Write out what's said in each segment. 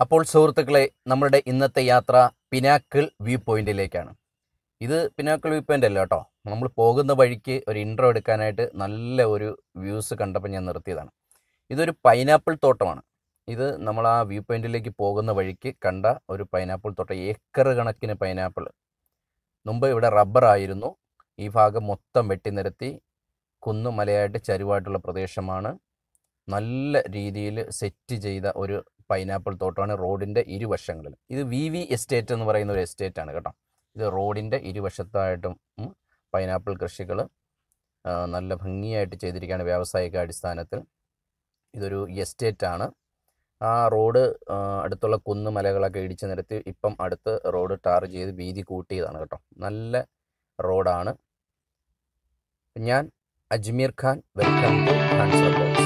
അപ്പോൾ സുഹൃത്തുക്കളെ നമ്മുടെ ഇന്നത്തെ യാത്ര പിനാക്കിൾ വ്യൂ പോയിന്റിലേക്കാണ് ഇത് പിനാക്കിൾ വ്യൂ പോയിന്റ് അല്ല കേട്ടോ നമ്മൾ പോകുന്ന വഴിക്ക് ഒരു ഇൻട്രോ എടുക്കാനായിട്ട് നല്ല ഒരു വ്യൂസ് കണ്ടപ്പോൾ ഞാൻ നിർത്തിയതാണ് ഇതൊരു പൈനാപ്പിൾ തോട്ടമാണ് ഇത് നമ്മൾ ആ വ്യൂ പോയിന്റിലേക്ക് പോകുന്ന വഴിക്ക് കണ്ട ഒരു പൈനാപ്പിൾ തോട്ടം ഏക്കർ കണക്കിന് പൈനാപ്പിൾ മുമ്പ് ഇവിടെ റബ്ബർ ആയിരുന്നു ഈ ഭാഗം മൊത്തം വെട്ടിനിരത്തി കുന്നുമലയായിട്ട് ചരിവായിട്ടുള്ള പ്രദേശമാണ് നല്ല രീതിയിൽ സെറ്റ് ചെയ്ത ഒരു പൈനാപ്പിൾ തോട്ടമാണ് റോഡിൻ്റെ ഇരുവശങ്ങളിലും ഇത് വി വി എസ്റ്റേറ്റ് എന്ന് പറയുന്ന ഒരു എസ്റ്റേറ്റ് ആണ് കേട്ടോ ഇത് റോഡിൻ്റെ ഇരുവശത്തായിട്ടും ഉം, പൈനാപ്പിൾ കൃഷികൾ നല്ല ഭംഗിയായിട്ട് ചെയ്തിരിക്കുകയാണ് വ്യാവസായിക അടിസ്ഥാനത്തിൽ ഇതൊരു എസ്റ്റേറ്റ് ആണ് ആ റോഡ് ആ, അടുത്തുള്ള കുന്ന് മലകളൊക്കെ ഇടിച്ചു നിരത്തി ഇപ്പം അടുത്ത് റോഡ് ടാർ ചെയ്ത് വീതി കൂട്ടിയതാണ് കേട്ടോ നല്ല റോഡാണ് ഞാൻ Ajmeer Khan welcome to Khan's Records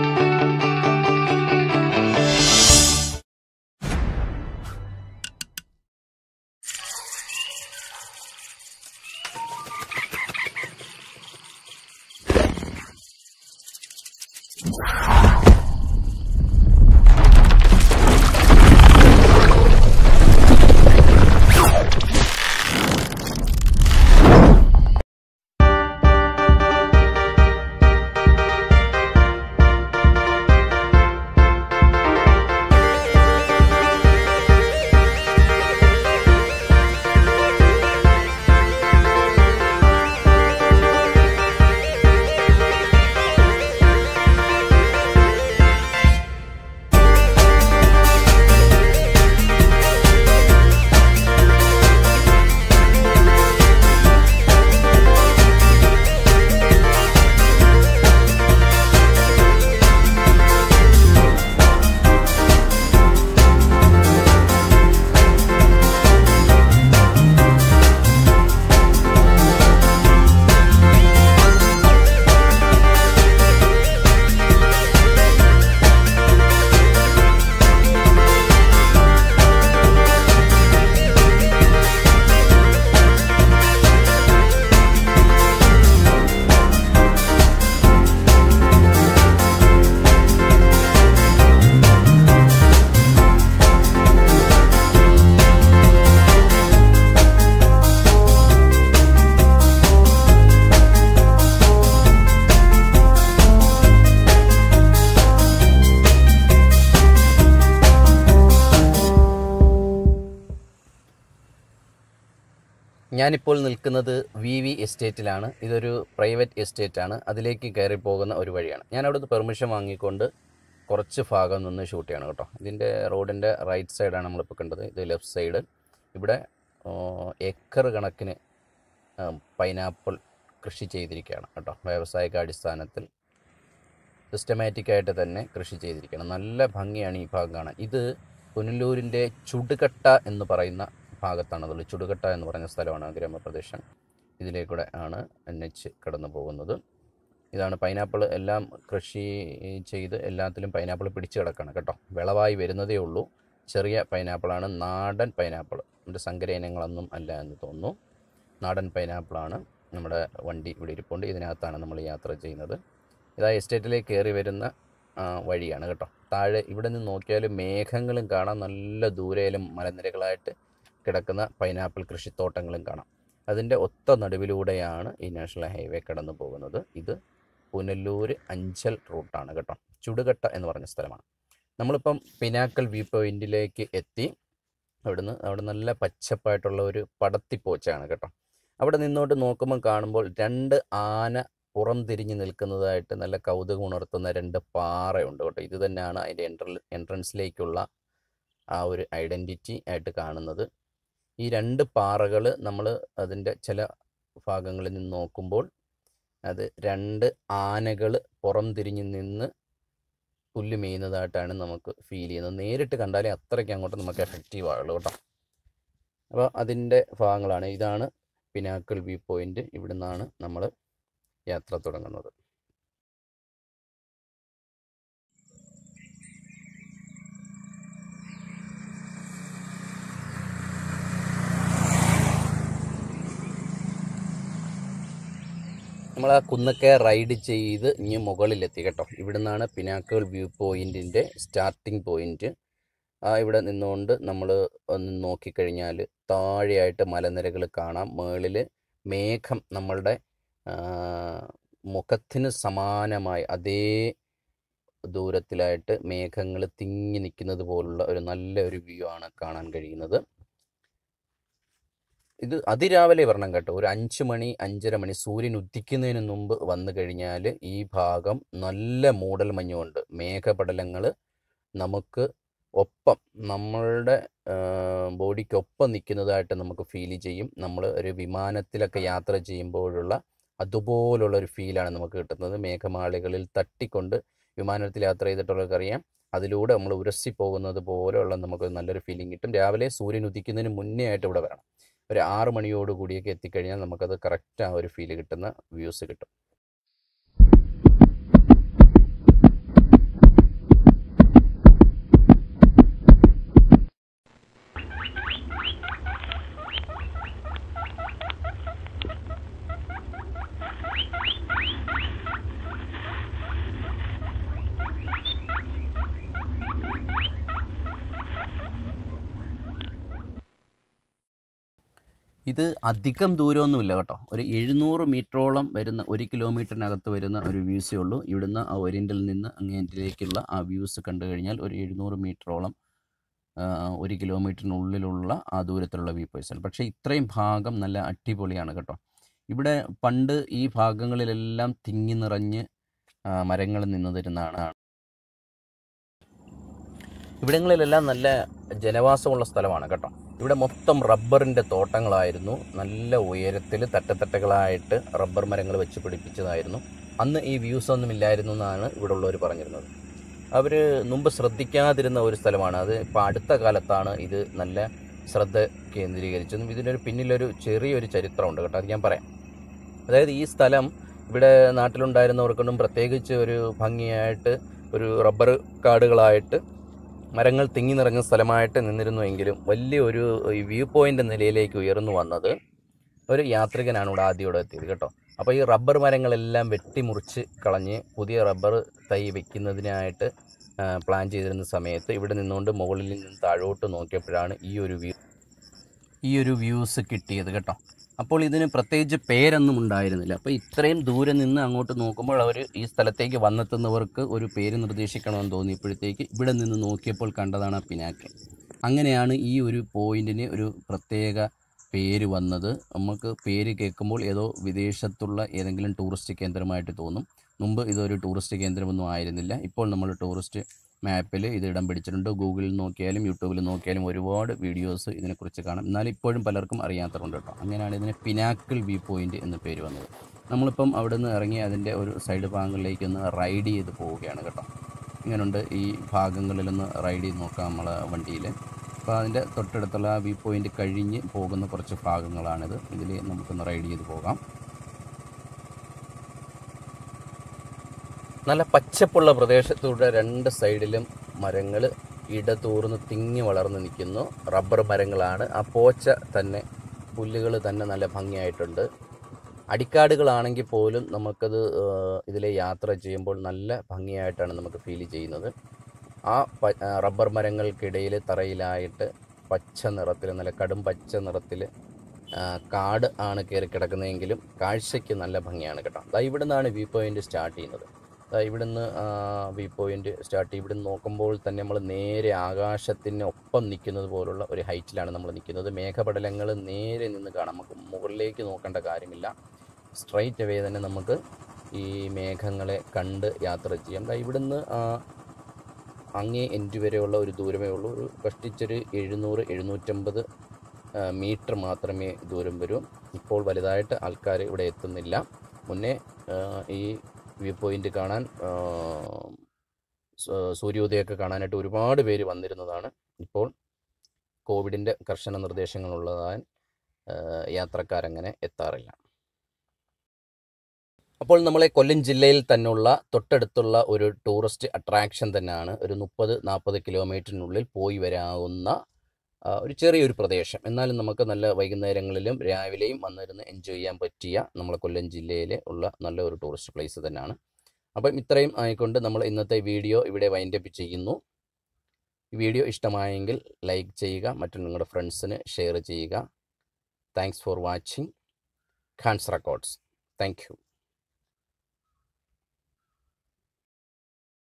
ഞാനിപ്പോൾ നിൽക്കുന്നത് വി വി എസ്റ്റേറ്റിലാണ് ഇതൊരു പ്രൈവറ്റ് എസ്റ്റേറ്റ് ആണ് അതിലേക്ക് കയറി പോകുന്ന ഒരു വഴിയാണ് ഞാൻ അവിടുന്ന് പെർമിഷൻ വാങ്ങിക്കൊണ്ട് കുറച്ച് ഭാഗം നിന്ന് ഷൂട്ട് ചെയ്യണം കേട്ടോ ഇതിൻ്റെ റോഡിൻ്റെ റൈറ്റ് സൈഡാണ് നമ്മളിപ്പോൾ കണ്ടത് ഇത് ലെഫ്റ്റ് സൈഡ് ഇവിടെ ഏക്കർ കണക്കിന് പൈനാപ്പിൾ കൃഷി ചെയ്തിരിക്കുകയാണ് കേട്ടോ വ്യാവസായിക അടിസ്ഥാനത്തിൽ സിസ്റ്റമാറ്റിക് ആയിട്ട് തന്നെ കൃഷി ചെയ്തിരിക്കുകയാണ് നല്ല ഭംഗിയാണ് ഈ ഭാഗം കാണാൻ ഇത് പുനലൂരിൻ്റെ ചുടുകട്ട എന്ന് പറയുന്ന ഭാഗത്താണതുള്ളത് ചുടുകട്ട എന്ന് പറയുന്ന സ്ഥലമാണ് ഗ്രാമപ്രദേശം ഇതിലേക്കൂടെ ആണ് എൻ എച്ച് കടന്നു പോകുന്നത് ഇതാണ് പൈനാപ്പിൾ എല്ലാം കൃഷി ചെയ്ത് എല്ലാത്തിലും പൈനാപ്പിൾ പിടിച്ചു കിടക്കുകയാണ് കേട്ടോ വിളവായി വരുന്നതേ ഉള്ളൂ ചെറിയ പൈനാപ്പിളാണ് നാടൻ പൈനാപ്പിൾ നമ്മുടെ സങ്കര ഇനങ്ങളൊന്നും അല്ല എന്ന് തോന്നുന്നു നാടൻ പൈനാപ്പിളാണ് നമ്മുടെ വണ്ടി ഇവിടെ ഇരിപ്പുണ്ട് ഇതിനകത്താണ് നമ്മൾ യാത്ര ചെയ്യുന്നത് ഇതാ എസ്റ്റേറ്റിലേക്ക് കയറി വരുന്ന ആ, വഴിയാണ് കേട്ടോ താഴെ ഇവിടെ നിന്ന് നോക്കിയാൽ മേഘങ്ങളും കാണാം നല്ല ദൂരയിലും മലനിരകളായിട്ട് കിടക്കുന്ന പൈനാപ്പിൾ കൃഷിത്തോട്ടങ്ങളും കാണാം അതിൻ്റെ ഒത്ത നടുവിലൂടെയാണ് ഈ നാഷണൽ ഹൈവേ കടന്നു പോകുന്നത് ഇത് പുനലൂർ അഞ്ചൽ റൂട്ടാണ് കേട്ടോ ചുടുകട്ട എന്ന് പറഞ്ഞ സ്ഥലമാണ് നമ്മളിപ്പം പിനാക്കൽ വ്യൂ പോയിന്റിലേക്ക് എത്തി അവിടുന്ന് അവിടെ നല്ല പച്ചപ്പായിട്ടുള്ള ഒരു പടത്തിപ്പോച്ചാണ് കേട്ടോ അവിടെ നിന്നോട്ട് നോക്കുമ്പോൾ കാണുമ്പോൾ രണ്ട് ആന പുറം തിരിഞ്ഞ് നിൽക്കുന്നതായിട്ട് നല്ല കൗതുകം ഉണർത്തുന്ന രണ്ട് പാറയുണ്ട് കേട്ടോ ഇത് തന്നെയാണ് അതിൻ്റെ എൻട്ര എൻട്രൻസിലേക്കുള്ള ആ ഒരു ഐഡൻറ്റിറ്റി ആയിട്ട് കാണുന്നത് ഈ രണ്ട് പാറകൾ നമ്മൾ അതിൻ്റെ ചില ഭാഗങ്ങളിൽ നിന്ന് നോക്കുമ്പോൾ അത് രണ്ട് ആനകൾ പുറം തിരിഞ്ഞ് നിന്ന് പുല്ല് മേയുന്നതായിട്ടാണ് നമുക്ക് ഫീൽ ചെയ്യുന്നത് നേരിട്ട് കണ്ടാലേ അത്രയ്ക്ക് അങ്ങോട്ട് നമുക്ക് എഫക്റ്റീവ് ആവുള്ളൂ കേട്ടോ അപ്പോൾ അതിൻ്റെ ഭാഗങ്ങളാണ് ഇതാണ് പിനാക്കിൾ വ്യൂ പോയിൻ്റ് ഇവിടുന്നാണ് നമ്മൾ യാത്ര തുടങ്ങുന്നത് നമ്മൾ ആ കുന്നൊക്കെ റൈഡ് ചെയ്ത് ഇനി മുകളിലെത്തി കേട്ടോ ഇവിടുന്നാണ് പിനാക്കിൾ വ്യൂ പോയിന്റിൻ്റെ സ്റ്റാർട്ടിംഗ് പോയിന്റ് ആ ഇവിടെ നിന്നുകൊണ്ട് നമ്മൾ ഒന്ന് നോക്കിക്കഴിഞ്ഞാൽ താഴെയായിട്ട് മലനിരകൾ കാണാം മുകളിൽ മേഘം നമ്മളുടെ ആ, മുഖത്തിന് സമാനമായി അതേ ദൂരത്തിലായിട്ട് മേഘങ്ങൾ തിങ്ങി നിൽക്കുന്നത് പോലുള്ള ഒരു നല്ല ഒരു വ്യൂ ആണ് കാണാൻ കഴിയുന്നത് ഇത് അതിരാവിലെ വരണം കേട്ടോ ഒരു അഞ്ച് മണി അഞ്ചര മണി സൂര്യൻ ഉദിക്കുന്നതിന് മുമ്പ് വന്നു കഴിഞ്ഞാൽ ഈ ഭാഗം നല്ല മൂടൽ മഞ്ഞുകൊണ്ട് മേഘപടലങ്ങൾ നമുക്ക് ഒപ്പം നമ്മളുടെ ബോഡിക്കൊപ്പം നിൽക്കുന്നതായിട്ട് നമുക്ക് ഫീൽ ചെയ്യും നമ്മൾ ഒരു വിമാനത്തിലൊക്കെ യാത്ര ചെയ്യുമ്പോഴുള്ള അതുപോലുള്ള ഒരു ഫീലാണ് നമുക്ക് കിട്ടുന്നത് മേഘമാളികളിൽ തട്ടിക്കൊണ്ട് വിമാനത്തിൽ യാത്ര ചെയ്തിട്ടുള്ളവർക്ക് അറിയാം അതിലൂടെ നമ്മൾ ഉരസി പോകുന്നത് പോലെയുള്ള നമുക്ക് നല്ലൊരു ഫീലിംഗ് കിട്ടും രാവിലെ സൂര്യൻ ഉദിക്കുന്നതിന് മുന്നേ ആയിട്ട് ഇവിടെ വരണം ഒരു ആറ് മണിയോട് കൂടിയൊക്കെ എത്തിക്കഴിഞ്ഞാൽ നമുക്കത് കറക്റ്റ് ആ ഒരു ഫീല് കിട്ടുന്ന വ്യൂസ് കിട്ടും ഇത് അധികം ദൂരമൊന്നുമില്ല കേട്ടോ ഒരു എഴുന്നൂറ് മീറ്ററോളം വരുന്ന ഒരു കിലോമീറ്ററിനകത്ത് വരുന്ന ഒരു വ്യൂസേ ഉള്ളൂ ഇവിടുന്ന് ആ ഒരിൻ്റിൽ നിന്ന് അങ്ങേറ്റിലേക്കുള്ള ആ വ്യൂസ് കണ്ടു കഴിഞ്ഞാൽ ഒരു എഴുന്നൂറ് മീറ്ററോളം ആ, ഒരു കിലോമീറ്ററിനുള്ളിലുള്ള ആ ദൂരത്തിലുള്ള വ്യൂ പോയിന്റ്സ് പക്ഷേ ഇത്രയും ഭാഗം നല്ല അടിപൊളിയാണ് കേട്ടോ ഇവിടെ പണ്ട് ഈ ഭാഗങ്ങളിലെല്ലാം തിങ്ങി നിറഞ്ഞ് മരങ്ങൾ നിന്നിരുന്നതാണ് ഇവിടങ്ങളിലെല്ലാം നല്ല ജനവാസമുള്ള സ്ഥലമാണ് കേട്ടോ ഇവിടെ മൊത്തം റബ്ബറിൻ്റെ തോട്ടങ്ങളായിരുന്നു നല്ല ഉയരത്തിൽ തട്ടത്തട്ടകളായിട്ട് റബ്ബർ മരങ്ങൾ വെച്ച് പിടിപ്പിച്ചതായിരുന്നു അന്ന് ഈ വ്യൂസ് ഒന്നും ഇല്ലായിരുന്നു എന്നാണ് ഇവിടെ ഉള്ളവർ പറഞ്ഞിരുന്നത് അവർ മുമ്പ് ശ്രദ്ധിക്കാതിരുന്ന ഒരു സ്ഥലമാണ് അത് ഇപ്പോൾ അടുത്ത കാലത്താണ് ഇത് നല്ല ശ്രദ്ധ കേന്ദ്രീകരിച്ചതും ഇതിനൊരു പിന്നിലൊരു ചെറിയൊരു ചരിത്രമുണ്ട് കേട്ടോ അത് ഞാൻ പറയാം അതായത് ഈ സ്ഥലം ഇവിടെ നാട്ടിലുണ്ടായിരുന്നവർക്കൊന്നും പ്രത്യേകിച്ച് ഒരു ഭംഗിയായിട്ട് ഒരു റബ്ബർ കാടുകളായിട്ട് മരങ്ങൾ തിങ്ങി നിറഞ്ഞ സ്ഥലമായിട്ട് നിന്നിരുന്നുവെങ്കിലും വലിയൊരു ഈ വ്യൂ പോയിന്റ് നിലയിലേക്ക് ഉയർന്നു വന്നത് ഒരു യാത്രികനാണ് ഇവിടെ ആദ്യം ഇവിടെ എത്തിയത് കേട്ടോ അപ്പോൾ ഈ റബ്ബർ മരങ്ങളെല്ലാം വെട്ടിമുറിച്ച് കളഞ്ഞ് പുതിയ റബ്ബർ തൈ വെക്കുന്നതിനായിട്ട് ആ, പ്ലാൻ ചെയ്തിരുന്ന സമയത്ത് ഇവിടെ നിന്നുകൊണ്ട് മുകളിൽ നിന്ന് താഴോട്ട് നോക്കിയപ്പോഴാണ് ഈ ഒരു വ്യൂ ഈ ഒരു വ്യൂസ് കിട്ടിയത് കേട്ടോ അപ്പോൾ ഇതിന് പ്രത്യേകിച്ച് പേരൊന്നും ഉണ്ടായിരുന്നില്ല അപ്പോൾ ഇത്രയും ദൂരെ നിന്ന് അങ്ങോട്ട് നോക്കുമ്പോൾ അവർ ഈ സ്ഥലത്തേക്ക് വന്നെത്തുന്നവർക്ക് ഒരു പേര് നിർദ്ദേശിക്കണമെന്ന് തോന്നിയപ്പോഴത്തേക്ക് ഇവിടെ നിന്ന് നോക്കിയപ്പോൾ കണ്ടതാണ് ആ പിനാക്ക് അങ്ങനെയാണ് ഈ ഒരു പോയിന്റിന് ഒരു പ്രത്യേക പേര് വന്നത് നമുക്ക് പേര് കേൾക്കുമ്പോൾ ഏതോ വിദേശത്തുള്ള ഏതെങ്കിലും ടൂറിസ്റ്റ് കേന്ദ്രമായിട്ട് തോന്നും മുമ്പ് ഇതൊരു ടൂറിസ്റ്റ് കേന്ദ്രമൊന്നും ആയിരുന്നില്ല ഇപ്പോൾ നമ്മൾ ടൂറിസ്റ്റ് മാപ്പിൽ ഇത് ഇടം പിടിച്ചിട്ടുണ്ട് ഗൂഗിളിൽ നോക്കിയാലും യൂട്യൂബിൽ നോക്കിയാലും ഒരുപാട് വീഡിയോസ് ഇതിനെക്കുറിച്ച് കാണാം എന്നാൽ ഇപ്പോഴും പലർക്കും അറിയാത്തതുണ്ട് കേട്ടോ അങ്ങനെയാണ് ഇതിന് പിനാക്കിൾ വ്യൂ പോയിന്റ് എന്ന് പേര് വന്നത് നമ്മളിപ്പം അവിടെ നിന്ന് ഇറങ്ങി അതിൻ്റെ ഒരു സൈഡ് ഭാഗങ്ങളിലേക്ക് ഒന്ന് റൈഡ് ചെയ്ത് പോവുകയാണ് കേട്ടോ ഇങ്ങനെയുണ്ട് ഈ ഭാഗങ്ങളിലൊന്ന് റൈഡ് ചെയ്ത് നോക്കാം നമ്മളെ വണ്ടിയിൽ അപ്പോൾ അതിൻ്റെ തൊട്ടടുത്തുള്ള ആ വ്യൂ പോയിന്റ് കഴിഞ്ഞ് പോകുന്ന കുറച്ച് ഭാഗങ്ങളാണിത് ഇതിൽ നമുക്കൊന്ന് റൈഡ് ചെയ്ത് പോകാം നല്ല പച്ചപ്പുള്ള പ്രദേശത്തൂടെ രണ്ട് സൈഡിലും മരങ്ങൾ ഇടതൂർന്ന് തിങ്ങി വളർന്ന് നിൽക്കുന്നു റബ്ബർ മരങ്ങളാണ് ആ പോച്ച തന്നെ പുല്ലുകൾ തന്നെ നല്ല ഭംഗിയായിട്ടുണ്ട് അടിക്കാടുകളാണെങ്കിൽ പോലും നമുക്കത് ഇതിലെ യാത്ര ചെയ്യുമ്പോൾ നല്ല ഭംഗിയായിട്ടാണ് നമുക്ക് ഫീൽ ചെയ്യുന്നത് ആ പ- ആ റബ്ബർ മരങ്ങൾക്കിടയിൽ തറയിലായിട്ട് പച്ച നിറത്തിൽ നല്ല കടും പച്ച നിറത്തിൽ കാട് ആണ് കയറി കിടക്കുന്നതെങ്കിലും കാഴ്ചയ്ക്ക് നല്ല ഭംഗിയാണ് കേട്ടോ ദാ ഇവിടെ നിന്നാണ് വ്യൂ പോയിന്റ് സ്റ്റാർട്ട് ചെയ്യുന്നത് ദാ ഇവിടുന്ന് വ്യൂ പോയിന്റ് സ്റ്റാർട്ട് ചെയ്യും ഇവിടുന്ന് നോക്കുമ്പോൾ തന്നെ നമ്മൾ നേരെ ആകാശത്തിന് ഒപ്പം നിൽക്കുന്നത് പോലുള്ള ഒരു ഹൈറ്റിലാണ് നമ്മൾ നിൽക്കുന്നത് മേഘപടലങ്ങൾ നേരെ നിന്ന് കാണാം നമുക്ക് മുകളിലേക്ക് നോക്കേണ്ട കാര്യമില്ല സ്ട്രൈറ്റ് അവേ തന്നെ നമുക്ക് ഈ മേഘങ്ങളെ കണ്ട് യാത്ര ചെയ്യാം ദാ ഇവിടുന്ന് ആ, അങ്ങേ എൻഡ് വരെയുള്ള ഒരു ദൂരമേ ഉള്ളൂ ഒരു കഷ്ടിച്ചൊരു എഴുന്നൂറ് എഴുന്നൂറ്റമ്പത് മീറ്റർ മാത്രമേ ദൂരം വരൂ ഇപ്പോൾ വലുതായിട്ട് ആൾക്കാർ ഇവിടെ എത്തുന്നില്ല മുന്നേ ആ, ഈ വ്യൂ പോയിന്റ് കാണാൻ ആ, സൂ- സൂര്യോദയമൊക്കെ കാണാനായിട്ട് ഒരുപാട് പേര് വന്നിരുന്നതാണ് ഇപ്പോൾ കോവിഡിൻ്റെ കർശന നിർദ്ദേശങ്ങളുള്ളതാൻ യാത്രക്കാരങ്ങനെ എത്താറില്ല അപ്പോൾ നമ്മളെ കൊല്ലം ജില്ലയിൽ തന്നെയുള്ള തൊട്ടടുത്തുള്ള ഒരു ടൂറിസ്റ്റ് അട്രാക്ഷൻ തന്നെയാണ് ഒരു മുപ്പത് നാൽപ്പത് കിലോമീറ്ററിനുള്ളിൽ പോയി വരാവുന്ന ആ, ഒരു ചെറിയൊരു പ്രദേശം എന്നാലും നമുക്ക് നല്ല വൈകുന്നേരങ്ങളിലും രാവിലെയും വന്നിരുന്ന് എൻജോയ് ചെയ്യാൻ പറ്റിയ നമ്മളെ കൊല്ലം ജില്ലയിലെ ഉള്ള നല്ല ഒരു ടൂറിസ്റ്റ് പ്ലേസ് തന്നെയാണ് അപ്പം ഇത്രയും ആയിക്കൊണ്ട് നമ്മൾ ഇന്നത്തെ വീഡിയോ ഇവിടെ വൈൻഡപ്പ് ചെയ്യുന്നു ഈ വീഡിയോ ഇഷ്ടമായെങ്കിൽ ലൈക്ക് ചെയ്യുക മറ്റു നിങ്ങളുടെ ഫ്രണ്ട്സിന് ഷെയർ ചെയ്യുക thanks for watching Khan's Records thank U